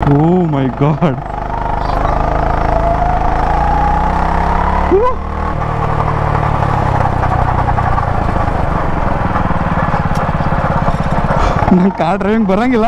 O my god ನಂಗೆ car driving ಬರಂಗಿಲ್ಲ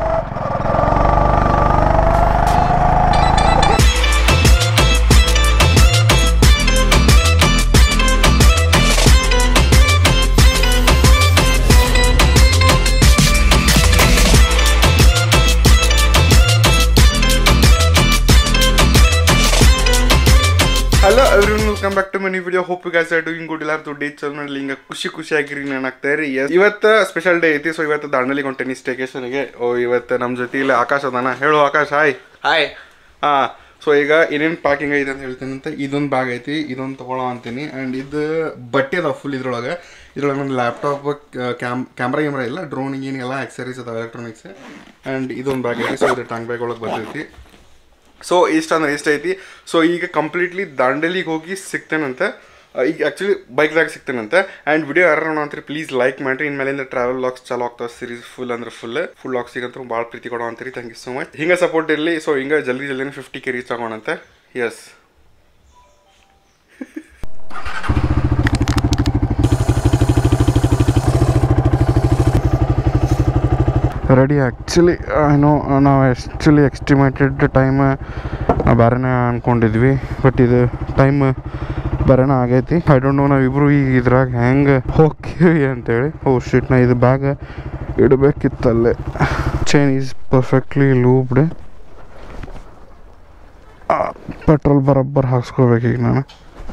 hello everyone welcome back to money video hope you guys are doing good ಎಲ್ಲಾರು ಡೇ ಚಲ್ ಮಾಡಲಿ ಹಿಂಗೆ ಖುಷಿ ಖುಷಿಯಾಗಿರಿ ನಾನು ಆಗ್ತಾ ರೀ ಇವತ್ತು ಸ್ಪೆಷಲ್ ಡೇ ಐತಿ ಸೊ ಇವತ್ತು ದಾಂಡಲಿಗೆ ಹೊಂಟೇನಿ ಸ್ಟೇಕೇಶನ್ಗೆ ಓ ಇವತ್ತು ನಮ್ಮ ಜೊತೆ ಇಲ್ಲ ಆಕಾಶ ಅದಾನ ಹೇಳು ಆಕಾಶ ಹಾಯ್ ಹಾಯ್ ಹಾಂ ಸೊ ಈಗ ಏನೇನು ಪ್ಯಾಕಿಂಗ್ ಐತೆ ಅಂತ ಹೇಳ್ತೇನೆ ಅಂತ ಇದೊಂದು ಬ್ಯಾಗ್ ಐತಿ ಇದೊಂದು ತೊಗೊಳ್ಳೋ ಅಂತೀನಿ ಆ್ಯಂಡ್ ಇದು ಬಟ್ಟೆ ಅದಾವ ಫುಲ್ ಇದ್ರೊಳಗೆ ಇದ್ರೊಳಗೆ ನನ್ನ ಲ್ಯಾಪ್ಟಾಪ್ ಕ್ಯಾಮ್ ಕ್ಯಾಮ್ರಾ ಗಿಮ್ರಾ ಇಲ್ಲ ಡ್ರೋನ್ ಎಲ್ಲ ಆಕ್ಸರೀಸ್ ಅದಾವ ಎಲೆಕ್ಟ್ರಾನಿಕ್ಸ್ ಆ್ಯಂಡ್ ಇದೊಂದು ಬ್ಯಾಗ್ ಐತಿ ಸೊ ಇದು ಟ್ಯಾಂಕ್ ಬ್ಯಾಗ್ ಒಳಗೆ ಬರ್ತೈತಿ ಸೊ ಇಷ್ಟ ಅಂದ್ರೆ ಇಷ್ಟ ಐತಿ ಸೊ ಈಗ ಕಂಪ್ಲೀಟ್ಲಿ ದಾಂಡೇಲಿಗೆ ಹೋಗಿ ಸಿಗ್ತೇನಂತೆ ಆ, ಈಗ ಆ್ಯಕ್ಚುಲಿ ಬೈಕ್ದಾಗ ಸಿಗ್ತೇನಂತೆ ಆ್ಯಂಡ್ ವಿಡಿಯೋ ಯಾರು ಅಂತೀರಿ ಪ್ಲೀಸ್ ಲೈಕ್ ಮಾಡಿರಿ ಇನ್ಮೇಲಿಂದ ಟ್ರಾವೆಲ್ ಲಾಕ್ಸ್ ಚಾಲು ಆಗ್ತಾವೆ ಸೀರೀಸ್ ಫುಲ್ ಅಂದ್ರೆ ಫುಲ್ ಫುಲ್ ಲಾಕ್ಸಿಗಂತೂ ಭಾಳ ಪ್ರೀತಿ ಕೊಡೋ ಅಂತೀರಿ ಥ್ಯಾಂಕ್ ಯು ಸೊ ಮಚ್ ಹಿಂಗೆ ಸಪೋರ್ಟ್ ಇರಲಿ ಸೊ ಹಿಂಗೆ ಜಲ್ದಿ ಜಲ್ದಿನೇ ಫಿಫ್ಟಿ ಕೆ ರೀಚ್ ಆಗೋಣಂತೆ ಎಸ್ ರೆಡಿ ಆ್ಯಕ್ಚುಲಿ ಏನೋ ನಾವು ಆ್ಯಕ್ಚುಲಿ ಎಕ್ಸ್ಟಿಮೇಟೆಡ್ ಟೈಮ್ ಬೇರೆನೇ ಅಂದ್ಕೊಂಡಿದ್ವಿ ಬಟ್ ಇದು ಟೈಮ್ ಬೇರೆನೇ ಆಗೈತಿ ಐ ಡೋಂಟ್ ನೋ ನಾವಿಬ್ರು ಈಗ ಇದ್ರಾಗ ಹೆಂಗೆ ಹೋಗ್ತೀವಿ ಅಂತೇಳಿ ಓ ಶಿಟ್ ನಾ ಇದು ಬ್ಯಾಗ್ ಇಡಬೇಕಿತ್ತಲ್ಲೇ chain is perfectly lubed petrol ಬರೋಬ್ಬರ ಹಾಕ್ಸ್ಕೋಬೇಕು ಈಗ ನಾನು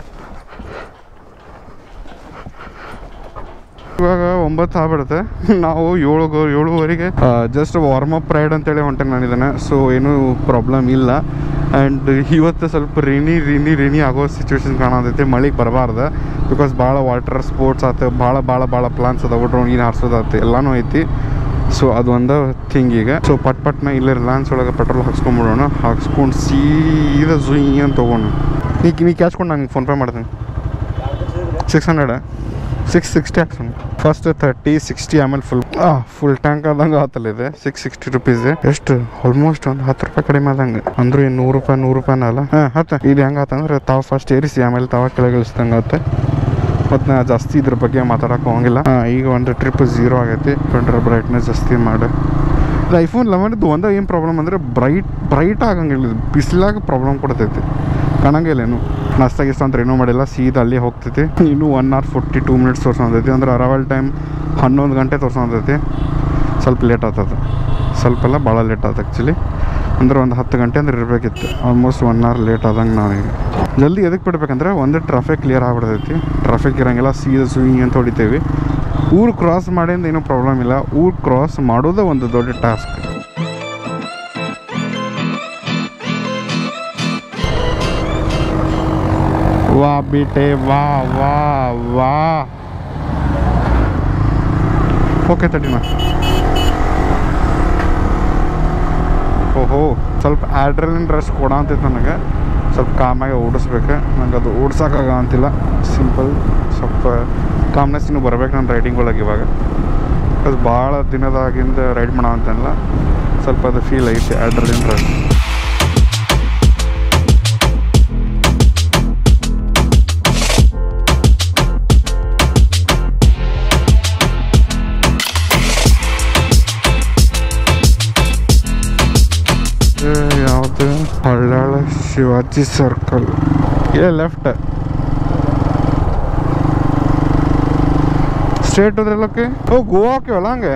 ಇವಾಗ ಒಂಬತ್ತು ಆಗ್ಬಿಡುತ್ತೆ ನಾವು ಏಳು ಏಳುವರೆಗೆ ಜಸ್ಟ್ ವಾರ್ಮ್ ಅಪ್ ರೈಡ್ ಅಂತೇಳಿ ಹೊಂಟೆ ನಾನು ಇದನ್ನು ಸೊ ಏನೂ ಪ್ರಾಬ್ಲಮ್ ಇಲ್ಲ ಆ್ಯಂಡ್ ಇವತ್ತು ಸ್ವಲ್ಪ ರೇನಿ ರೇನಿ ರೇನಿ ಆಗೋ ಸಿಚುವೇಶನ್ ಕಾಣತೈತಿ ಮಳೆಗೆ ಬರಬಾರ್ದು ಬಿಕಾಸ್ ಭಾಳ ವಾಟರ್ ಸ್ಪೋರ್ಟ್ಸ್ ಆತು ಭಾಳ ಭಾಳ ಭಾಳ ಪ್ಲಾನ್ಸ್ ಅದಾವ ಡ್ರೋನ್ ನೀನು ಹಾರಿಸೋದಾತು ಎಲ್ಲನೂ ಐತಿ ಸೊ ಅದು ಒಂದು ಥಿಂಗ್ ಈಗ ಸೊ ಪಟ್ ಪಟ್ನ ಇಲ್ಲೇ ರಿಲಯನ್ಸ್ ಒಳಗೆ ಪೆಟ್ರೋಲ್ ಹಾಕ್ಸ್ಕೊಂಬಿಡೋಣ ಹಾಕ್ಸ್ಕೊಂಡು ಸೀದಾ ಜುಯ್ ಅಂತ ತೊಗೊಂಡು ನೀ ನೀ ಕ್ಯಾಚ್ಕೊಂಡು ನಂಗೆ ಫೋನ್ಪೇ ಮಾಡ್ತೀನಿ ಸಿಕ್ಸ್ ಹಂಡ್ರೆಡ್ ಸಿಕ್ಸ್ ಸಿಕ್ಸ್ಟಿ ಹಾಕ್ಸೋಣ ಫಸ್ಟ್ ತರ್ಟಿ ಸಿಕ್ಸ್ಟಿ ಆಮೇಲೆ ಫುಲ್ ಫುಲ್ ಟ್ಯಾಂಕ್ ಆದಂಗೆ ಆತಲ್ಲ ಇದೆ ಸಿಕ್ಸ್ ಸಿಕ್ಸ್ಟಿ ರುಪೀಸ್ ಎಷ್ಟು ಆಲ್ಮೋಸ್ಟ್ ಒಂದು ಹತ್ತು ರೂಪಾಯಿ ಕಡಿಮೆ ಆದಂಗೆ ಅಂದ್ರೂ ಏನು ನೂರು ರೂಪಾಯಿ ನೂರು ರೂಪಾಯಿನ ಅಲ್ಲ ಹಾಂ ಹತ್ತು ಇದು ಹೆಂಗೆ ಆತಂದ್ರೆ ತಾವು ಫಸ್ಟ್ ಏರಿಸಿ ಆಮೇಲೆ ತಾವ ಕೆಳಗೆ ಇಳಿಸ್ದಂಗೆ ಆಗುತ್ತೆ ಮತ್ತು ನಾ ಜಾಸ್ತಿ ಇದ್ರ ಬಗ್ಗೆ ಮಾತಾಡಕ್ಕೆ ಹೋಗಿಲ್ಲ ಹಾಂ ಈಗ ಒಂದು ಟ್ರಿಪ್ ಝೀರೋ ಆಗೈತಿ ಫಿಲ್ಟರ್ ಬ್ರೈಟ್ನೆಸ್ ಜಾಸ್ತಿ ಮಾಡಿ ಇದು ಐಫೋನ್ ಲೆವೆನ್ದು ಒಂದೇ ಏನು ಪ್ರಾಬ್ಲಮ್ ಅಂದರೆ ಬ್ರೈಟ್ ಬ್ರೈಟ್ ಆಗಂಗಿಲ್ಲ ಇದು ಬಿಸಿಲಾಗ ಪ್ರಾಬ್ಲಮ್ ಕೊಡ್ತೈತಿ ಕಾಣಂಗಿಲ್ಲ ಏನು ನಾಷ್ಟ ಗಿಷ್ಟ ಅಂತ ಏನೂ ಮಾಡಿಲ್ಲ ಸೀದಾ ಅಲ್ಲಿ ಹೋಗ್ತೈತಿ ಇನ್ನೂ one hour forty two minutes ತೋರ್ಸೊಂದೈತಿ ಅಂದ್ರೆ ಅರವಲ್ ಟೈಮ್ ಹನ್ನೊಂದು ಗಂಟೆ ತೋರ್ಸೊಂದೈತಿ ಸ್ವಲ್ಪ ಲೇಟ್ ಆಗ್ತದೆ ಸ್ವಲ್ಪ ಎಲ್ಲ ಭಾಳ ಲೇಟ್ ಆಯ್ತು ಆ್ಯಕ್ಚುಲಿ ಅಂದ್ರೆ ಒಂದು ಹತ್ತು ಗಂಟೆ ಅಂದ್ರೆ ಇರಬೇಕಿತ್ತು ಆಲ್ಮೋಸ್ಟ್ ಒನ್ ಅವರ್ ಲೇಟ್ ಆದಂಗೆ ನಾವೀಗ ಜಲ್ದಿ ಎದಕ್ಕೆ ಬಿಡ್ಬೇಕಂದ್ರೆ ಒಂದು ಟ್ರಾಫಿಕ್ ಕ್ಲಿಯರ್ ಆಗ್ಬಿಡ್ತೈತಿ ಟ್ರಾಫಿಕ್ ಇರಂಗಿಲ್ಲ ಸೀದಾ ಸುಯಿ ಅಂತ ಹೊಡಿತೇವಿ ಊರು ಕ್ರಾಸ್ ಮಾಡಿಂದ ಏನೂ ಪ್ರಾಬ್ಲಮ್ ಇಲ್ಲ ಊರು ಕ್ರಾಸ್ ಮಾಡೋದೇ ಒಂದು ದೊಡ್ಡ ಟಾಸ್ಕ್ ವಾ ಬೇಟೆ ವಾ ವಾ ವಾ ಓಕೆ ತಡಿನ ಓಹೋ ಸ್ವಲ್ಪ ಆಡ್ರಲಿನ್ ರಶ್ ಕೊಡ ಅಂತೈತೆ ನನಗೆ ಸ್ವಲ್ಪ ಕಾಮಾಗಿ ಓಡಿಸ್ಬೇಕು ನಂಗೆ ಅದು ಓಡ್ಸೋಕ್ಕಾಗ ಅಂತಿಲ್ಲ ಸಿಂಪಲ್ ಸ್ವಲ್ಪ ಕಾಮ್ನೆಸ್ ಇನ್ನೂ ಬರ್ಬೇಕು ನನ್ನ ರೈಡಿಂಗ್ ಒಳಗೆ ಇವಾಗ ಅದು ಭಾಳ ದಿನದಾಗಿಂದ ರೈಡ್ ಮಾಡೋ ಅಂತಲ್ಲ ಸ್ವಲ್ಪ ಅದು ಫೀಲ್ ಐತೆ ಆಡ್ರಲಿನ್ ರಶ್ ಯಾವುದು ಹೊಳ್ಳಾಳ ಶಿವಾಜಿ ಸರ್ಕಲ್ ಏ ಲೆಫ್ಟ್ ಸ್ಟ್ರೇಟ್ ಹೋದ್ರಲ್ಲಕ್ಕೆ ಓ ಗೋವಾಕ್ಕೆ ಅಲ್ಲ ಹಂಗೆ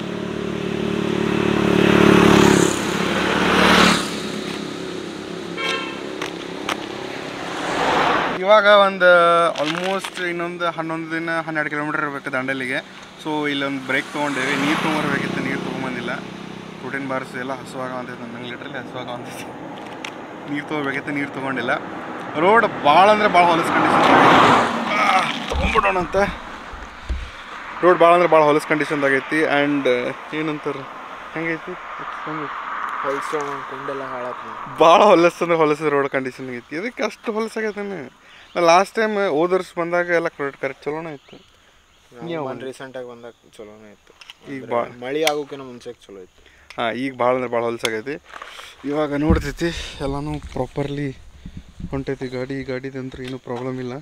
ಇವಾಗ ಒಂದು ಆಲ್ಮೋಸ್ಟ್ ಇನ್ನೊಂದು ಹನ್ನೊಂದು ದಿನ ಹನ್ನೆರಡು ಕಿಲೋಮೀಟರ್ ಇರಬೇಕು ದಾಂಡೇಲಿಗೆ ಸೊ ಇಲ್ಲೊಂದು ಬ್ರೇಕ್ ತೊಗೊಂಡೇವಿ ನೀರು ತೊಗೊಂಬರ್ಬೇಕಿತ್ತು ನೀರು ತೊಗೊಂಬಂದಿಲ್ಲ ಪ್ರೋಟೀನ್ ಬಾರ್ಸ್ ಎಲ್ಲ ಹಸುವಾಗ ಅಂತೈತೆ ನಂಗೆ ಲೀಟ್ರಲ್ಲಿ ಹಸುವಾಗ ಅಂತೈತಿ ನೀರು ತೊಗೋಬೇಕಿತ್ತು ನೀರು ತೊಗೊಂಡಿಲ್ಲ ರೋಡ್ ಭಾಳ ಅಂದರೆ ಭಾಳ ಹೊಲಸ್ ಕಂಡೀಷನ್ ತೊಗೊಂಬಿಡೋಣ ಅಂತ ರೋಡ್ ಭಾಳ ಅಂದ್ರೆ ಭಾಳ ಹೊಲಸ್ ಕಂಡೀಷನ್ದಾಗೈತಿ ಆ್ಯಂಡ್ ಏನಂತಾರೆ ಹೆಂಗೈತಿ ಹೆಂಗೆ ಹೊಲ್ಸೋಣ ಕುಂಡೆಲ್ಲ ಹಾಳಾತ್ ಭಾಳ ಹೊಲಸ್ ಅಂದ್ರೆ ಹೊಲಸದ ರೋಡ್ ಕಂಡೀಷನ್ ಐತಿ ಅದಕ್ಕೆ ಅಷ್ಟು ಹೊಲಸಾಗೈತಾನೆ ನಾ ಲಾಸ್ಟ್ ಟೈಮ್ ಹೋದ ವರ್ಷ ಬಂದಾಗ ಎಲ್ಲ ಕರೆಕ್ಟ್ ಕರೆಕ್ಟ್ ಚಲೋನೇ ಇತ್ತು ಒಂದು ರೀಸೆಂಟಾಗಿ ಬಂದಾಗ ಚಲೋನೇ ಇತ್ತು ಈಗ ಅಂದ್ರೆ ಭಾಳ ಮಳಿ ಆಗೋಕಿನ ಮುಂಚೆಗೆ ಚಲೋ ಇತ್ತು ಹಾಂ ಈಗ ಭಾಳ ಅಂದ್ರೆ ಭಾಳ ಹೊಲ್ಸಾಗೈತಿ ಇವಾಗ ನೋಡ್ತೈತಿ ಎಲ್ಲನೂ ಪ್ರಾಪರ್ಲಿ ಹೊಂಟೈತಿ ಗಾಡಿ ಗಾಡಿದಂತ್ರ ಏನೂ ಪ್ರಾಬ್ಲಮ್ ಇಲ್ಲ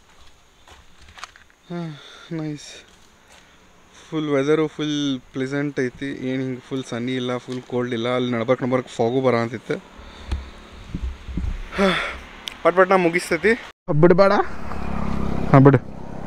ಹಾಂ nice full weather full pleasant ಐತಿ ಏನು ಹಿಂಗೆ ಫುಲ್ ಸನ್ನಿ ಇಲ್ಲ ಫುಲ್ ಕೋಲ್ಡ್ ಇಲ್ಲ ಅಲ್ಲಿ ನಡ್ಬರ್ಕ್ ನಡ್ಬರ್ಕ್ ಫಾಗು ಬರ ಅಂತಿತ್ತು ಪಟ್ ಪಟ್ ನಾ ಮುಗಿಸ್ತೈತಿ ಬಿಡಬೇಡ ಹಾಂ ಬಿಡು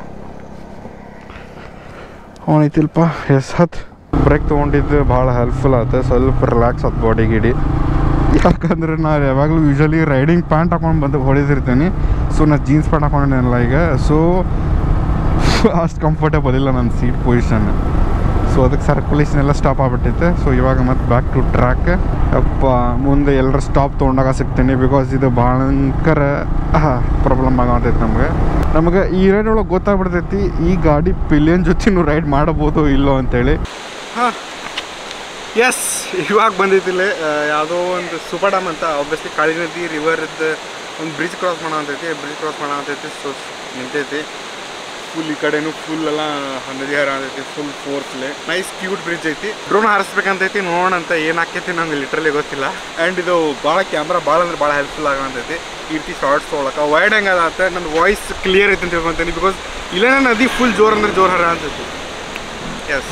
ಅವನೈತಿಲ್ಪ ಎಸ್ ಹತ್ ಬ್ರೇಕ್ ತೊಗೊಂಡಿದ್ದು ಭಾಳ ಹೆಲ್ಪ್ಫುಲ್ ಆಯ್ತು ಸ್ವಲ್ಪ ರಿಲ್ಯಾಕ್ಸ್ ಆಯ್ತು ಬಾಡಿ ಗಿಡಿ ಯಾಕಂದ್ರೆ ನಾನು ಯಾವಾಗಲೂ ಯೂಶಲಿ ರೈಡಿಂಗ್ ಪ್ಯಾಂಟ್ ಹಾಕೊಂಡು ಬಂದು ಹೊಡಿತಿರ್ತೀನಿ ಸೊ ನಾನು ಜೀನ್ಸ್ ಪ್ಯಾಂಟ್ ಹಾಕೊಂಡಿದ್ದೆನಲ್ಲ ಈಗ ಸೊ ಅಷ್ಟು ಕಂಫರ್ಟೇಬಲ್ ಇಲ್ಲ ನನ್ನ ಸೀಟ್ ಪೊಸಿಷನ್ ಸೊ ಅದಕ್ಕೆ ಸರ್ಕ್ಯುಲೇಷನ್ ಎಲ್ಲ ಸ್ಟಾಪ್ ಆಗ್ಬಿಟ್ಟೈತೆ ಸೊ ಇವಾಗ ಮತ್ತೆ ಬ್ಯಾಕ್ ಟು ಟ್ರ್ಯಾಕ್ ಅಪ್ಪ ಮುಂದೆ ಎಲ್ಲರ ಸ್ಟಾಪ್ ತೊಗೊಂಡಾಗ ಸಿಗ್ತೀನಿ ಬಿಕಾಸ್ ಇದು ಭಯಂಕರ ಪ್ರಾಬ್ಲಮ್ ಆಗತೈತೆ ನಮಗೆ ನಮಗೆ ಈ ರೈಡ್ ಒಳಗೆ ಗೊತ್ತಾಗ್ಬಿಡ್ತೈತಿ ಈ ಗಾಡಿ ಪಿಲಿಯನ್ ಜೊತೆನೂ ರೈಡ್ ಮಾಡಬಹುದು ಇಲ್ಲೋ ಅಂತೇಳಿ ಹಾಂ ಎಸ್ ಇವಾಗ ಬಂದೈತಿಲ್ಲ ಯಾವುದೋ ಒಂದು ಸೂಪರ್ ಡ್ಯಾಮ್ ಅಂತ ಆಬ್ವಿಯಸ್ಲಿ ಕಾಳಿ ನದಿ ರಿವರ್ದು ಒಂದು ಬ್ರಿಡ್ಜ್ ಕ್ರಾಸ್ ಮಾಡೋ ಅಂತೈತಿ ಬ್ರಿಡ್ಜ್ ಕ್ರಾಸ್ ಮಾಡೋ ಅಂತೈತಿ ಸೊ ನಿಂತೈತಿ ಫುಲ್ ಈ ಕಡೆನೂ ಫುಲ್ ಎಲ್ಲ ನದಿ ಹರ ಅಂತೈತಿ ಫುಲ್ ಫೋರ್ಸ್ಲೆ ನೈಸ್ ಕ್ಯೂಟ್ ಬ್ರಿಡ್ಜ್ ಐತಿ ಡ್ರೋನ್ ಹಾರಿಸ್ಬೇಕಂತೈತಿ ನೋಡೋಣ ಅಂತ ಏನು ಆಕೈತಿ ನಂಗೆ ಲಿಟ್ರಲಿ ಗೊತ್ತಿಲ್ಲ ಆ್ಯಂಡ್ ಇದು ಭಾಳ ಕ್ಯಾಮ್ರಾ ಭಾಳ ಅಂದ್ರೆ ಭಾಳ ಹೆಲ್ಪ್ಫುಲ್ ಆಗಂತೈತಿ ಈ ರೀತಿ ಶಾರ್ಟ್ಸ್ ತೊಗೊಳಕ್ಕೆ ವೈಡ್ ಹೆಂಗೆ ಅದ ನನ್ನ ವಾಯ್ಸ್ ಕ್ಲಿಯರ್ ಐತಿ ಅಂತ ತಿಳ್ಕೊಂತೀನಿ ಬಿಕಾಸ್ ಇಲ್ಲೇನ ನದಿ ಫುಲ್ ಜೋರ್ ಅಂದ್ರೆ ಜೋರ್ ಹರ ಅಂತೈತಿ ಎಸ್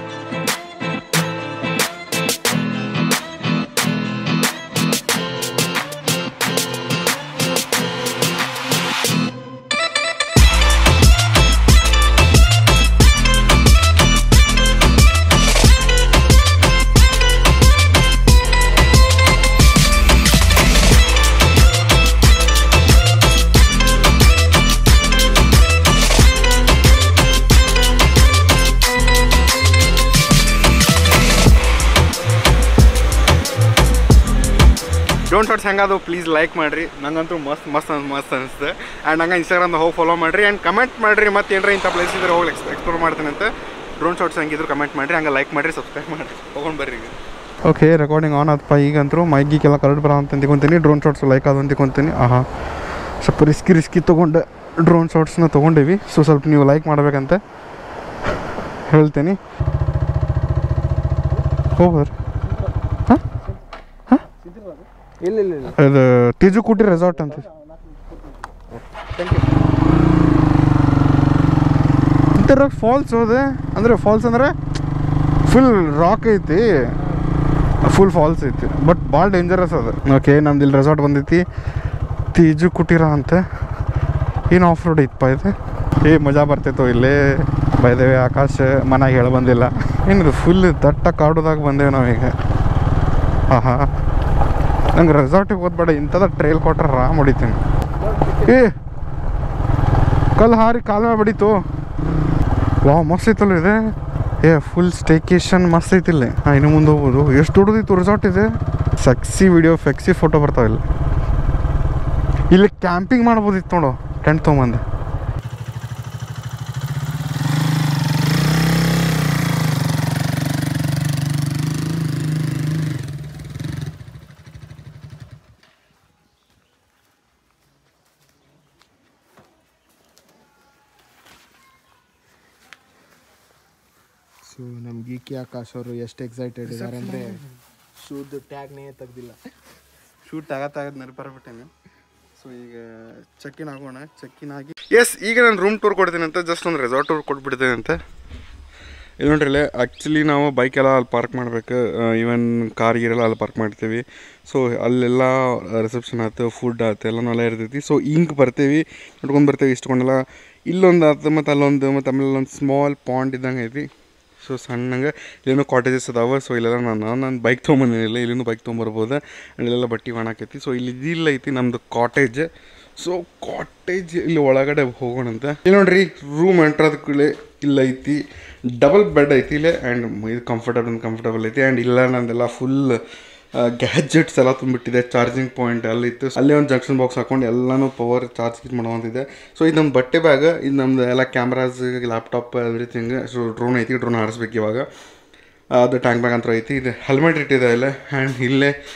ಡೋಂಟ್ ಶಾರ್ಟ್ಸ್ ಹೆಂಗದು ಪ್ಲೀಸ್ ಲೈಕ್ ಮಾಡಿರಿ ನಂಗಂತೂ ಮಸ್ತ್ ಮಸ್ತ್ ಅನ್ ಮಸ್ತ್ ಅನಿಸ್ತು ಆ್ಯಂಡ್ ಹಂಗೆ ಇನ್ಸ್ಟಾಗ್ರಾಮ್ದಾಗ ಹೋಗಿ ಫಾಲೋ ಮಾಡಿರಿ ಆ್ಯಂಡ್ ಕಮೆಂಟ್ ಮಾಡಿರಿ ಮತ್ತೆ ಏನಾರ ಇಂಥ ಪ್ಲೇಸ್ ಇದ್ರೆ ಹೋಗಿ ಎಕ್ಸ್ ಎಕ್ಸ್ಪ್ಲೋರ್ ಮಾಡ್ತೀನಿ ಅಂತ ಡ್ರೋನ್ ಶಾರ್ಟ್ಸ್ ಹೆಂಗಿದ್ರು ಕಮೆಂಟ್ ಮಾಡಿರಿ ಹಂಗೆ ಲೈಕ್ ಮಾಡಿರಿ ಸಬ್ಸ್ಕ್ರೈಬ್ ಮಾಡಿರಿ ತೊಗೊಂಡು ಬರ್ರಿ ಈಗ ಓಕೆ ರೆಕಾರ್ಡಿಂಗ್ ಆನ್ ಆತಪ್ಪ ಈಗಂತರೂ ಮೈಗಿಗೆಲ್ಲ ಕರೆಕ್ಟ್ ಬರೋ ಅಂತ ಅಂದ್ಕೊಂತೀನಿ ಡ್ರೋನ್ ಶಾಟ್ಸ್ ಲೈಕ್ ಅದು ಅಂದ್ಕೊಂತೀನಿ ಆಹಾ ಸ್ವಲ್ಪ ರಿಸ್ಕಿ ರಿಸ್ಕಿ ತೊಗೊಂಡು ಡ್ರೋನ್ ಶಾಟ್ಸ್ನ ತೊಗೊಂಡೇವಿ ಸೊ ಸ್ವಲ್ಪ ನೀವು ಲೈಕ್ ಮಾಡಬೇಕಂತ ಹೇಳ್ತೀನಿ ಹೋಗ್ಬರ್ರಿ ಇಲ್ಲ ಇಲ್ಲ ಇಲ್ಲ ಇದು ಟಿಜು ಕುಟಿ ರೆಸಾರ್ಟ್ ಅಂತ ಇಂಥರ ಫಾಲ್ಸ್ ಹೋದೆ ಅಂದರೆ ಫಾಲ್ಸ್ ಅಂದರೆ ಫುಲ್ ರಾಕ್ ಐತಿ ಫುಲ್ ಫಾಲ್ಸ್ ಐತಿ ಬಟ್ ಭಾಳ ಡೇಂಜರಸ್ ಅದ ಓಕೆ ನಮ್ದು ಇಲ್ಲಿ ರೆಸಾರ್ಟ್ ಬಂದೈತಿ ತೀಜು ಕುಟೀರ ಅಂತ ಏನು ಆಫ್ ರೋಡ್ ಐತಪ್ಪ ಇದು ಏ ಮಜಾ ಬರ್ತಿತ್ತು ಇಲ್ಲೇ ಬೈದೇವೆ ಆಕಾಶ ಮನೆಗೆ ಹೇಳ ಬಂದಿಲ್ಲ ಏನಿದು ಫುಲ್ ದಟ್ಟ ಕಾಡುದಾಗ ಬಂದೇವೆ ನಾವೀಗ ಆಹಾ ನಂಗೆ ರೆಸಾರ್ಟಿಗೆ ಹೋದ್ಬೇಡ ಇಂಥದ ಟ್ರೈಲ್ ಕೊಟ್ರೆ ರಾಮ್ ಹೊಡಿತೀನಿ ಏ ಕಲ್ಲು ಹಾರಿ ಕಾಲ್ ಮೇಲೆ ಬಡೀತು ವಾವ್ ಮಸ್ತ್ ಐತಲ್ಲ ಇದೆ ಏ ಫುಲ್ ಸ್ಟೇಕೇಶನ್ ಮಸ್ತ್ ಐತಿಲ್ಲ ಹಾಂ ಇನ್ನು ಮುಂದೆ ಹೋಗ್ಬೋದು ಎಷ್ಟು ದೊಡ್ಡದಿತ್ತು ರೆಸಾರ್ಟ್ ಇದೆ ಸೆಕ್ಸಿ ವಿಡಿಯೋ ಫೆಕ್ಸಿ ಫೋಟೋ ಬರ್ತಾವೆ ಇಲ್ಲಿ ಇಲ್ಲಿ ಕ್ಯಾಂಪಿಂಗ್ ಮಾಡ್ಬೋದಿತ್ತು ನೋಡು ಟೆಂಟ್ ತೊಗೊಂಬಂದು ಸೊ ನಮ್ಮ ಗೀಕಿ ಆಕಾಶ್ ಅವರು ಎಷ್ಟು ಎಕ್ಸೈಟೆಡ್ ಇದ್ದಾರೆ ಅಂದರೆ ಶೂದ್ ಟ್ಯಾಗ್ನೇ ತೆಗ್ದಿಲ್ಲ ಶೂಟ್ ಆಗತ್ತಾಗದ್ ನೆನಪರ್ಬಿಟ್ಟೇನೆ ಸೊ ಈಗ ಚೆಕ್ಕಿನ್ ಆಗೋಣ ಚೆಕ್ಕಿನ್ ಆಗಿ ಎಸ್ ಈಗ ನಾನು ರೂಮ್ ಟೂರ್ ಕೊಡ್ತೀನಿ ಅಂತ ಜಸ್ಟ್ ಒಂದು ರೆಸಾರ್ಟ್ ಟೂರ್ ಕೊಟ್ಬಿಡ್ತೇನೆ ಅಂತ ಇಲ್ಲಿ ನೋಡ್ರಿ ಇಲ್ಲೇ ಆ್ಯಕ್ಚುಲಿ ನಾವು ಬೈಕ್ ಎಲ್ಲ ಅಲ್ಲಿ ಪಾರ್ಕ್ ಮಾಡ್ಬೇಕು ಈವನ್ ಕಾರ್ ಗೀರೆಲ್ಲ ಅಲ್ಲಿ ಪಾರ್ಕ್ ಮಾಡ್ತೀವಿ ಸೊ ಅಲ್ಲೆಲ್ಲ ರಿಸೆಪ್ಷನ್ ಆಯ್ತು ಫುಡ್ ಆಯ್ತು ಎಲ್ಲನೂ ಎಲ್ಲ ಇರ್ತೈತಿ ಸೊ ಹಿಂಗೆ ಬರ್ತೀವಿ ನೋಡ್ಕೊಂಡು ಬರ್ತೀವಿ ಇಷ್ಟಕೊಂಡೆಲ್ಲ ಇಲ್ಲೊಂದು ಆಯ್ತು ಮತ್ತು ಅಲ್ಲೊಂದು ಮತ್ತು ಆಮೇಲೆ ಒಂದು ಸ್ಮಾಲ್ ಪಾಂಡ್ ಇದ್ದಂಗೆ ಐತಿ ಸೊ ಸಣ್ಣಗೆ ಇಲ್ಲೇನೋ ಕಾಟೇಜಸ್ ಅದಾವೆ ಸೊ ಇಲ್ಲೆಲ್ಲ ನಾನು ನಾನು ಬೈಕ್ ತೊಗೊಂಬಂದಿಲ್ಲ ಇಲ್ಲಿನೂ ಬೈಕ್ ತೊಗೊಂಬರ್ಬೋದು ಆ್ಯಂಡ್ ಇಲ್ಲೆಲ್ಲ ಬಟ್ಟೆ ಒಣಾಕೈತಿ ಸೊ ಇಲ್ಲಿ ಇದಿಲ್ಲ ಐತಿ ನಮ್ಮದು ಕಾಟೇಜ್ ಸೊ ಕಾಟೇಜ್ ಇಲ್ಲಿ ಒಳಗಡೆ ಹೋಗೋಣಂತ ಇಲ್ಲಿ ನೋಡ್ರಿ ರೂಮ್ ಎಂಟ್ರದ ಕೂಡಲೇ ಇಲ್ಲ ಐತಿ ಡಬಲ್ ಬೆಡ್ ಐತಿ ಇಲ್ಲೇ ಆ್ಯಂಡ್ ಇದು ಕಂಫರ್ಟಬಲ್ ಕಂಫರ್ಟಬಲ್ ಐತಿ ಆ್ಯಂಡ್ ಇಲ್ಲ ನಂದೆಲ್ಲ ಫುಲ್ ಗ್ಯಾಜೆಟ್ಸ್ ಎಲ್ಲ ತುಂಬಿಟ್ಟಿದೆ ಚಾರ್ಜಿಂಗ್ ಪಾಯಿಂಟ್ ಎಲ್ಲ ಇತ್ತು ಅಲ್ಲೇ ಒಂದು ಜಂಕ್ಷನ್ ಬಾಕ್ಸ್ ಹಾಕೊಂಡು ಎಲ್ಲನೂ ಪವರ್ ಚಾರ್ಜ್ ಗಿಟ್ ಮಾಡುವಂತಿದೆ ಸೊ ಇದು ನಮ್ಮ ಬಟ್ಟೆ ಬ್ಯಾಗ್ ಇದು ನಮ್ದು ಎಲ್ಲ cameras laptop everything so drone ಐತಿ ಡ್ರೋನ್ ಹಾರಿಸ್ಬೇಕು ಇವಾಗ ಅದು ಟ್ಯಾಂಕ್ ಬ್ಯಾಗ್ ಅಂತ ಐತಿ ಇದು ಹೆಲ್ಮೆಟ್ ಇಟ್ಟಿದೆ ಇಲ್ಲೇ ಆ್ಯಂಡ್ ಇಲ್ಲೇ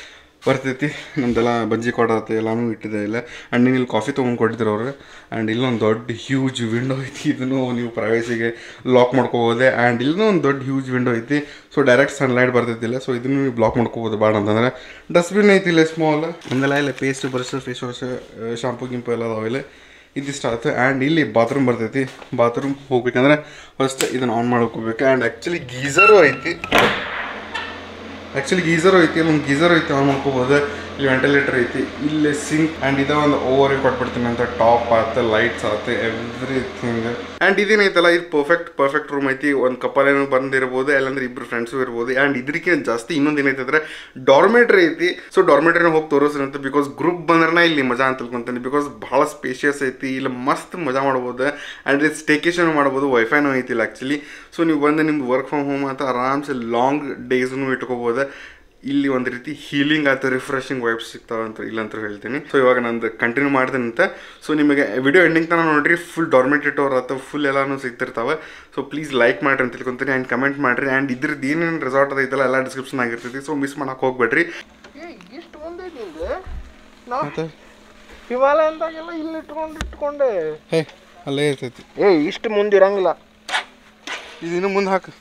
ಬರ್ತೈತಿ ನಮ್ದೆಲ್ಲ ಬಜ್ಜಿ ಕೊಡತ್ತೆ ಎಲ್ಲಾನು ಇಟ್ಟಿದೆ ಇಲ್ಲ ಆ್ಯಂಡ್ ನೀವು ಇಲ್ಲಿ ಕಾಫಿ ತೊಗೊಂಡು ಕೊಟ್ಟಿದ್ರು ಅವ್ರು ಆ್ಯಂಡ್ ಇಲ್ಲೊಂದು ದೊಡ್ಡ ಹ್ಯೂಜ್ ವಿಂಡೋ ಐತಿ ಇದನ್ನು ನೀವು ಪ್ರೈವೇಸಿಗೆ ಲಾಕ್ ಮಾಡ್ಕೋಬೋದೆ ಆ್ಯಂಡ್ ಇಲ್ಲೂ ಒಂದು ದೊಡ್ಡ ಹ್ಯೂಜ್ ವಿಂಡೋ ಐತಿ ಸೊ ಡೈರೆಕ್ಟ್ ಸನ್ಲೈಟ್ ಬರ್ತೈತಿಲ್ಲ ಸೊ ಇದನ್ನು ನೀವು ಬ್ಲಾಕ್ ಮಾಡ್ಕೋಬೋದು ಬೇಡ ಅಂತಂದ್ರೆ ಡಸ್ಟ್ಬಿನ್ ಐತಿ ಇಲ್ಲ ಸ್ಮಾಲ್ ನಮ್ದೆಲ್ಲ ಇಲ್ಲ paste brush face wash shampoo ಗಿಂಪು ಎಲ್ಲ ಅದಾವಿಲ್ಲ ಇದಿಷ್ಟು ಆಗುತ್ತೆ ಆ್ಯಂಡ್ ಇಲ್ಲಿ ಬಾತ್ರೂಮ್ ಬರ್ತೈತಿ ಬಾತ್ರೂಮ್ ಹೋಗ್ಬೇಕಂದ್ರೆ ಫಸ್ಟ್ ಇದನ್ನು ಆನ್ ಮಾಡ್ಕೋಬೇಕು ಆ್ಯಂಡ್ ಆ್ಯಕ್ಚುಲಿ ಗೀಝರು ಐತಿ ಆ್ಯಕ್ಚುಲಿ ಗೀಝರ್ ಐತಿ ಒಂದು ಗೀಝರ್ ಐತಿ ಆನ್ ಮಾಡ್ಕೋಬೋದು ಇಲ್ಲಿ ವೆಂಟಿಲೇಟರ್ ಐತಿ ಇಲ್ಲಿ ಸಿಂಕ್ ಆ್ಯಂಡ್ ಇದ ಒಂದು ಓವರ್ ಕೊಟ್ಬಿಡ್ತೀನಿ ಅಂತ ಟಾಪ್ ಆತ ಲೈಟ್ಸ್ ಆತ ಎವ್ರಿಥಿಂಗ್ ಆ್ಯಂಡ್ ಇದೇನೈತಲ್ಲ ಇದು ಪರ್ಫೆಕ್ಟ್ ಪರ್ಫೆಕ್ಟ್ ರೂಮ್ ಐತಿ ಒಂದು ಕಪಲ್ ಏನೋ ಬಂದಿರ್ಬೋದು ಇಲ್ಲಾಂದ್ರೆ ಇಬ್ರು ಫ್ರೆಂಡ್ಸು ಇರ್ಬೋದು ಆ್ಯಂಡ್ ಇದಕ್ಕೆ ಜಾಸ್ತಿ ಇನ್ನೊಂದು ಏನೈತೆ ಅಂದ್ರೆ ಡಾರ್ಮೆಟ್ರಿ ಐತಿ ಸೊ ಡಾರ್ಮೆಟ್ರಿನ ಹೋಗಿ ತೋರಿಸ್ರಿ ಅಂತ ಬಿಕಾಸ್ ಗ್ರೂಪ್ ಬಂದ್ರೆ ಇಲ್ಲಿ ಮಜಾ ಅಂತ ತಿಳ್ಕೊಂತೀನಿ ಬಿಕಾಸ್ ಭಾಳ ಸ್ಪೇಷಿಯಸ್ ಐತಿ ಇಲ್ಲಿ ಮಸ್ತ್ ಮಜಾ ಮಾಡ್ಬೋದು ಆ್ಯಂಡ್ ಇದು ಸ್ಟೇಕೇಶನ್ ಮಾಡ್ಬೋದು ವೈಫೈನೂ ಐತಿ ಇಲ್ಲ ಆ್ಯಕ್ಚುಲಿ ಸೊ ನೀವು ಬಂದು ನಿಮ್ದು ವರ್ಕ್ ಫ್ರಮ್ ಹೋಮ್ ಅಂತ ಆರಾಮ್ಸೆ ಲಾಂಗ್ ಡೇಸ್ನು ಇಟ್ಕೋಬೋದು ಇಲ್ಲಿ ಒಂದು ರೀತಿ ಹೀಲಿಂಗ್ ಆಯ್ತು ರಿಫ್ರೆಶಿಂಗ್ ವೈಬ್ಸ್ ಸಿಗ್ತಾವೆ ಅಂತ ಇಲ್ಲಂತ ಹೇಳ್ತೀನಿ ಸೊ ಇವಾಗ ನಂದು ಕಂಟಿನ್ಯೂ ಮಾಡ್ತೀನಿ ಅಂತ ಸೊ ನಿಮಗೆ ವಿಡಿಯೋ ಎಂಡಿಂಗ್ ತನಕ ನೋಡ್ರಿ ಫುಲ್ ಡಾರ್ಮೆಟೇಟೋರ್ ಅಥವಾ ಫುಲ್ ಎಲ್ಲಾನು ಸಿಗ್ತಿರ್ತಾವೆ ಸೊ ಪ್ಲೀಸ್ ಲೈಕ್ ಮಾಡ್ರಿ ಅಂತ ತಿಳ್ಕೊಂತೀನಿ ಆ್ಯಂಡ್ ಕಮೆಂಟ್ ಮಾಡ್ರಿ ಆ್ಯಂಡ್ ಇದ್ರದ್ದು ಏನೇನು ರೆಸಾರ್ಟ್ ಅದೈತಲ್ಲ ಎಲ್ಲ ಡಿಸ್ಕ್ರಿಪ್ಷನ್ ಆಗಿರ್ತೈತಿ ಸೊ ಮಿಸ್ ಮಾಡಕ್ಕೆ ಹೋಗ್ಬೇಡ್ರಿ ಇಷ್ಟು ಮುಂದೆ ನಿಂದು ನಾವು ಹಿಮಾಲಯ ಅಂದಾಗೆಲ್ಲ ಇಲ್ಲಿ ಇಟ್ಕೊಂಡು ಇಟ್ಕೊಂಡೆ ಹೇ ಅಲ್ಲೇ ಇರ್ತೈತಿ ಏ ಇಷ್ಟು ಮುಂದೆ ಇರಂಗಿಲ್ಲ ಇದಿನ್ನು ಮುಂದೆ ಹಾಕು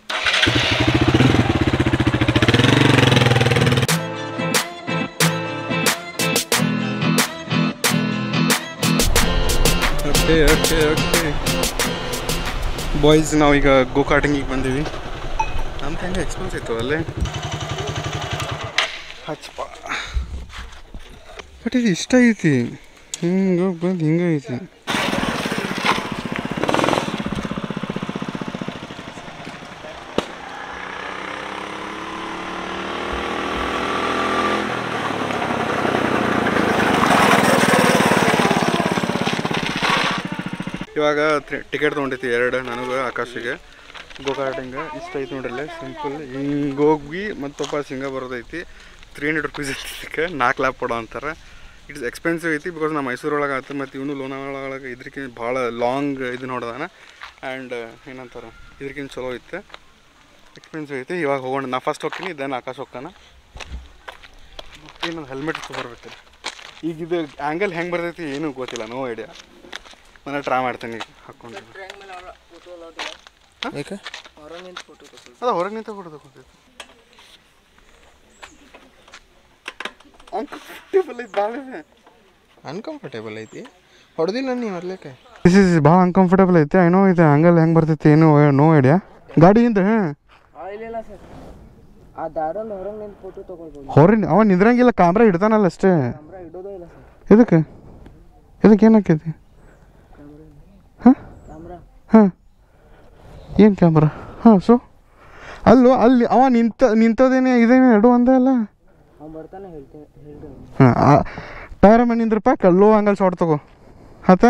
ಓಕೆ ಓಕೆ ಓಕೆ ಬಾಯ್ಸ್ ನಾವೀಗ ಗೋ ಕಾರ್ಟಿಂಗಿಗೆ ಬಂದೀವಿ ಅಂತ ಹೆಂಗೆ ಎಕ್ಸ್ಪೆನ್ಸ್ ಇತ್ತು ಅಲ್ಲೇ ಹಚ್ಚಪ್ಪ ಬಟ್ ಇದು ಇಷ್ಟ ಐತಿ ಹಿಂಗೆ ಬಂದು ಹಿಂಗೆ ಐತಿ ಇವಾಗ ಟಿಕೆಟ್ ತೊಗೊಂಡೈತಿ ಎರಡು ನನಗೆ ಆಕಾಶಿಗೆ ಗೋಕಾಟಿಂಗ ಇಷ್ಟ ಐತಿ ನೋಡ್ರಲ್ಲೇ ಸಿಂಪಲ್ ಹಿಂಗೆ ಹೋಗಿ ಮತ್ತು ವಾಪಸ್ ಹಿಂಗೆ ಬರೋದೈತಿ ತ್ರೀ ಹಂಡ್ರೆಡ್ ರುಪೀಸ್ ಐತಿ ನಾಲ್ಕು ಲ್ಯಾಪ್ ಕೊಡೋ ಅಂತಾರೆ ಇಟ್ಸ್ ಎಕ್ಸ್ಪೆನ್ಸಿವ್ ಐತಿ ಬಿಕಾಸ್ ನಮ್ಮ ಮೈಸೂರೊಳಗೆ ಆಯ್ತು ಮತ್ತು ಇವನು ಲೋನಾವಾಳ ಒಳಗೆ ಇದ್ರಕ್ಕಿಂತ ಭಾಳ ಲಾಂಗ್ ಇದು ನೋಡ್ದಾನ ಆ್ಯಂಡ್ ಏನಂತಾರೆ ಇದ್ರಕ್ಕಿಂತ ಚಲೋ ಐತೆ ಎಕ್ಸ್ಪೆನ್ಸಿವ್ ಐತಿ ಇವಾಗ ಹೋಗೋಣ ನಾ ಫಸ್ಟ್ ಹೋಗ್ತೀನಿ ದೆನ್ ಆಕಾಶ ಹೋಗ್ತಾನ ಇನ್ನೊಂದು ಹೆಲ್ಮೆಟ್ ತೊಗೊಬರ್ಬೇಕು ಈಗ ಇದು ಆ್ಯಂಗಲ್ ಹೆಂಗೆ ಬರ್ತೈತಿ ಏನೂ ಗೊತ್ತಿಲ್ಲ ನೋ ಐಡಿಯಾ ನಾನು ಟ್ರೈ ಮಾಡ್ತೀನಿ ಈಗ ಹಾಕ್ಕೊಂಡು ಯಾಕೆ ಅದ ಹೊರಗೆ ನಿಂತ ಕೊಡೋದು ಗೊತ್ತೈತಿ ಅನ್ಕಂಫರ್ಟೇಬಲ್ ಐತಿ ಭಾಳ ಅನ್ಕಂಫರ್ಟೇಬಲ್ ಐತಿ ಹೊಡೆದಿಲ್ಲ ನೀ ಮೊದ್ಲೇಕೆ ದಿಸ್ ಇಸ್ ಭಾಳ ಅನ್ಕಂಫರ್ಟೇಬಲ್ ಐತೆ ಐ ನೋ ಇದು ಆ್ಯಂಗಲ್ ಹೆಂಗೆ ಬರ್ತೈತಿ ಏನು ನೋ ಐಡಿಯಾ ಗಾಡಿಯಿಂದ ಹಾಂ ಇಲ್ಲ ಸರ್ ಆ ದಾರಲ್ಲಿ ಹೊರಗೆ ನಿಂತು ಫೋಟೋ ತೊಗೊಳ್ಬೋದು ಹೊರ ಅವ ನಿಂದ್ರಂಗಿಲ್ಲ ಕ್ಯಾಮ್ರಾ ಇಡ್ತಾನಲ್ಲ ಅಷ್ಟೇ ಕ್ಯಾಮ್ರಾ ಇಡೋದೇ ಇಲ್ಲ ಸರ್ ಇದಕ್ಕೆ ಇದಕ್ಕೆ ಏನಾಕೈತಿ ಹಾಂ ಕ್ಯಾಮ್ರಾ ಹಾಂ ಏನು ಕ್ಯಾಮ್ರಾ ಹಾಂ ಸೊ ಅಲ್ಲೋ ಅಲ್ಲಿ ಅವ ನಿಂತ ನಿಂತದೇನೆ ಇದೇನೆ ಎರಡು ಒಂದೇ ಅಲ್ಲ ಅವ್ನು ಬರ್ತಾನೆ ಹೇಳ್ತೇನೆ ಹೇಳ್ರಿ ಅವ್ನು. ಹಾಂ ಟೈರ್ ಮೇಲೆ ನಿಂದ್ರಪ್ಪ ಕಲ್ಲೋ ಹಂಗಲ್ಲಿ ಶಾರ್ಟ್ ತಗೋ ಆತ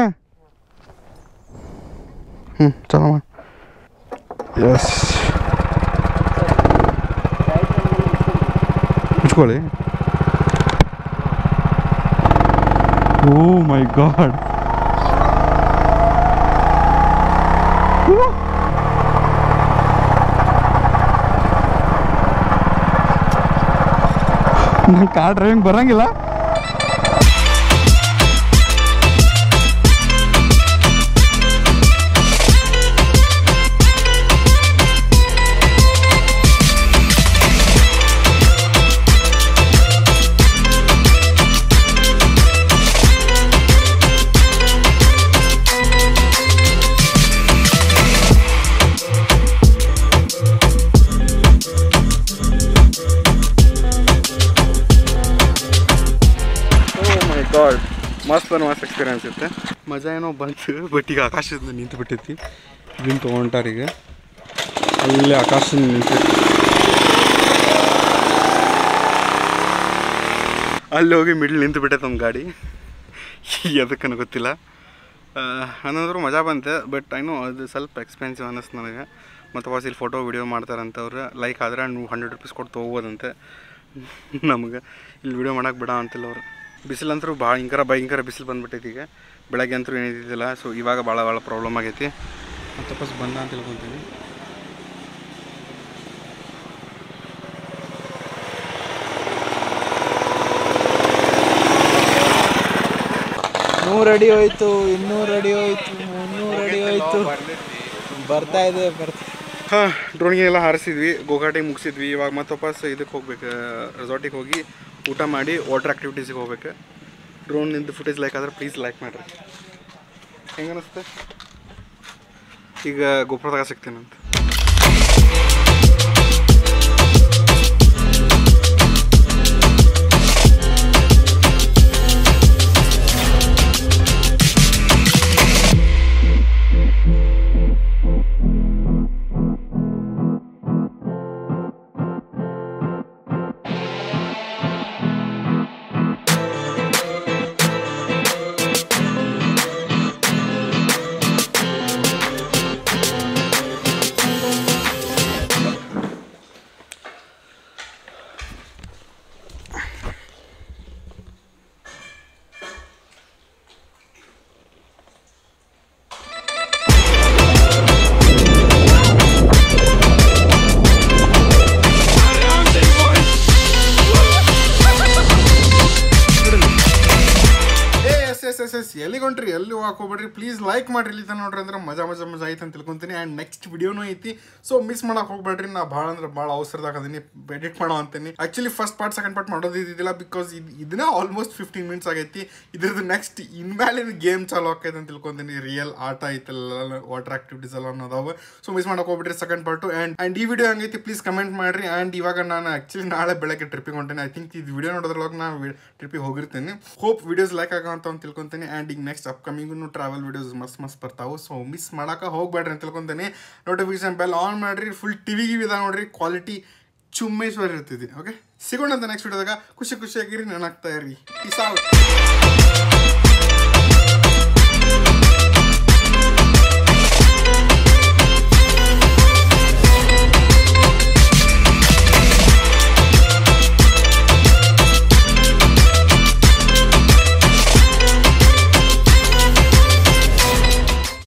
ಹ್ಞೂ ಚಲೋ ಮಾಡಿ ಎಸ್ ರೈಟ್ ಹ್ಯಾಂಡಲ್ಲಿ ಇಟ್ಕೊಂಡು ಮುಚ್ಕೊಳ್ಳಿ ಓ ಮೈ ಗಾಡ್ ನಂಗೆ ಕಾರ್ ಡ್ರೈವಿಂಗ್ ಬರಂಗಿಲ್ಲ ಓ ಮೈ ಗಾಡ್ ಮಸ್ತ್ ಮಸ್ತ್ ಎಕ್ಸ್ಪೀರಿಯನ್ಸ್ ಇತ್ತು ಮಜಾ ಏನೋ ಬಂತು ಬಟ್ ಈಗ ಆಕಾಶದಿಂದ ನಿಂತು ಬಿಟ್ಟೈತಿ ಇದನ್ನ ತೊಗೊಂಟಾರ ಈಗ ಅಲ್ಲೇ ಆಕಾಶದಿಂದ ನಿಂತೈತಿ ಅಲ್ಲಿ ಹೋಗಿ ಮಿಡ್ಲ್ ನಿಂತು ಬಿಟ್ಟೈತೆ ನಮ್ಮ ಗಾಡಿ ಎದಕ್ಕನ ಗೊತ್ತಿಲ್ಲ ಅನ್ನೋದ್ರು ಮಜಾ ಬಂತೆ ಬಟ್ ಏನೋ ಅದು ಸ್ವಲ್ಪ ಎಕ್ಸ್ಪೆನ್ಸಿವ್ ಅನ್ನಿಸ್ತು ನನಗೆ ಮತ್ತು ವಾಸ್ ಇಲ್ಲಿ ಫೋಟೋ ವಿಡಿಯೋ ಮಾಡ್ತಾರಂತ ಅವ್ರು ಲೈಕ್ ಆದ್ರೆ ನೀವು ಹಂಡ್ರೆಡ್ ರುಪೀಸ್ ಕೊಟ್ಟು ತೊಗೋಬೋದಂತೆ ನಮ್ಗೆ ಇಲ್ಲಿ ವಿಡಿಯೋ ಮಾಡಕ್ಕೆ ಬಿಡ ಅಂತಿಲ್ಲ ಅವ್ರು ಬಿಸಿಲಂತರೂ ಭಾಳ ಹಿಂಕರ ಭಯಂಕರ ಬಿಸಿಲು ಬಂದ್ಬಿಟ್ಟೈತಿ ಈಗ ಬೆಳಗ್ಗೆ ಅಂತೂ ಏನಿದ್ದಿಲ್ಲ ಸೊ ಇವಾಗ ಭಾಳ ಭಾಳ ಪ್ರಾಬ್ಲಮ್ ಆಗೈತಿ ಮತ್ತೆ ವಾಪಸ್ ಬಂದ ಅಂತ ತಿಳ್ಕೊತೀನಿ ನೂರು ಅಡಿ ಹೋಯ್ತು ಇನ್ನೂರು ಅಡಿ ಹೋಯ್ತು ಮುನ್ನೂರು ಅಡಿ ಹೋಯ್ತು ಬರ್ತಾ ಇದೆ ಬರ್ತಾ ಹಾಂ ಡ್ರೋನ್ಗೆ ಎಲ್ಲ ಹಾರಿಸಿದ್ವಿ ಗೋಘಾಟಿಗೆ ಮುಗಿಸಿದ್ವಿ ಇವಾಗ ಮತ್ತೆ ವಾಪಸ್ ಇದಕ್ಕೆ ಹೋಗ್ಬೇಕು ರೆಸಾರ್ಟಿಗೆ ಹೋಗಿ ಊಟ ಮಾಡಿ ವಾಟರ್ ಆ್ಯಕ್ಟಿವಿಟೀಸಿಗೆ ಹೋಗ್ಬೇಕು ಡ್ರೋನ್ ನಿಂದು ಫುಟೇಜ್ ಲೈಕ್ ಆದ್ರೆ ಪ್ಲೀಸ್ ಲೈಕ್ ಮಾಡಿರಿ ಹೆಂಗೆ ಅನಿಸುತ್ತೆ ಈಗ ಗೋಪುರದಾಗ ಸಿಗ್ತೇನಂತ ಎಸ್ ಎಸ್ ಎಸ್ ಎಸ್ ಎಲ್ಲಿಗೆ ಹೊಂಟ್ರಿ ಎಲ್ಲಿ ಹೋಗಕ್ಕೆ ಹೋಗ್ಬೇಡ್ರಿ ಪ್ಲೀಸ್ ಲೈಕ್ ಮಾಡ್ರಿ ಇಲ್ಲಿ ತನಕ ನೋಡ್ರಿ ಅಂದ್ರೆ ಮಜಾ ಮಜಾ ಮಜಾ ಐತೆ ಅಂತ ತಿಳ್ಕೊಂತೀನಿ ಆ್ಯಂಡ್ ನೆಕ್ಸ್ಟ್ ವಿಡಿಯೋನೂ ಐತಿ ಸೊ ಮಿಸ್ ಮಾಡಕ್ಕೆ ಹೋಗ್ಬೇಡ್ರಿ ನಾ ಭಾಳ ಅಂದ್ರೆ ಭಾಳ ಅವಸರದಾಗ ಅದೀನಿ ಎಡಿಟ್ ಮಾಡೋ ಅಂತೀನಿ actually first part second part ಮಾಡೋದು ಇದ್ದಿದ್ದಿಲ್ಲ ಬಿಕಾಸ್ ಇದು ಇದನ್ನೇ ಆಲ್ಮೋಸ್ಟ್ ಫಿಫ್ಟೀನ್ ಮಿನಿಟ್ಸ್ ಆಗೈತಿ ಇದ್ರದ್ದು ನೆಕ್ಸ್ಟ್ ಇನ್ಮೇಲಿನ ಗೇಮ್ ಚಾಲು ಆಕೈತೆ ಅಂತ ತಿಳ್ಕೊಂತೀನಿ ರಿಯಲ್ ಆಟ ಐತಲ್ಲ ವಾಟರ್ ಆಕ್ಟಿವಿಟೀಸ್ ಎಲ್ಲ ಅನ್ನೋದಾವ ಸೊ ಮಿಸ್ ಮಾಡಕ್ಕೆ ಹೋಗ್ಬಿಟ್ರಿ ಸೆಕೆಂಡ್ ಪಾರ್ಟು ಆ್ಯಂಡ್ ಆ್ಯಂಡ್ ಈ ವಿಡಿಯೋ ಹಂಗೈತಿ ಪ್ಲೀಸ್ ಕಮೆಂಟ್ ಮಾಡ್ರಿ ಆ್ಯಂಡ್ ಇವಾಗ ನಾನು ಆ್ಯಕ್ಚುಲಿ ನಾಳೆ ಬೆಳಗ್ಗೆ ಟ್ರಿಪ್ಪಿಗೆ ಹೊಂಟೇನೆ ಐ ಥಿಂಕ್ ಇದು ವಿಡಿಯೋ ನೋಡೋದ್ರೊಳಗೆ ನಾನು ಟ್ರಿಪ್ಪಿಗೆ ಹೋಗಿರ್ತೀನಿ ಹೋಪ್ ವಿಡಿಯೋಸ್ ಲೈಕ್ ಆಗೋ ಅಂತ ಅಂತ ತಿಳ್ಕೊಂತೀನಿ ಆ್ಯಂಡ್ ಈಗ ನೆಕ್ಸ್ಟ್ ಅಪ್ಕಮಿಂಗು ಟ್ರಾವೆಲ್ ವಿಡಿಯೋಸ್ ಮಸ್ತ್ ಮಸ್ತ್ ಬರ್ತಾವೆ ಸೊ ಮಿಸ್ ಮಾಡಕ್ಕೆ ಹೋಗ್ಬೇಡ್ರಿ ಅಂತ ತಿಳ್ಕೊಂತೀನಿ ನೋಟಿಫಿಕೇಶನ್ ಬೆಲ್ ಆನ್ ಮಾಡ್ರಿ ಫುಲ್ ಟಿವಿ ಗಿವಿ ಇದಾವೆ ನೋಡ್ರಿ ಕ್ವಾಲಿಟಿ ಚುಮ್ಮೇಶ್ವರ ಇರ್ತಿದ್ವಿ ಓಕೆ ಸಿಗೋಣ ಅಂತ ನೆಕ್ಸ್ಟ್ ವಿಡಿಯೋದಾಗ ಖುಷಿ ಖುಷಿಯಾಗಿರಿ ನೆನಾಗ್ತಾ ಇರಿ ಪೀಸ್ ಔಟ್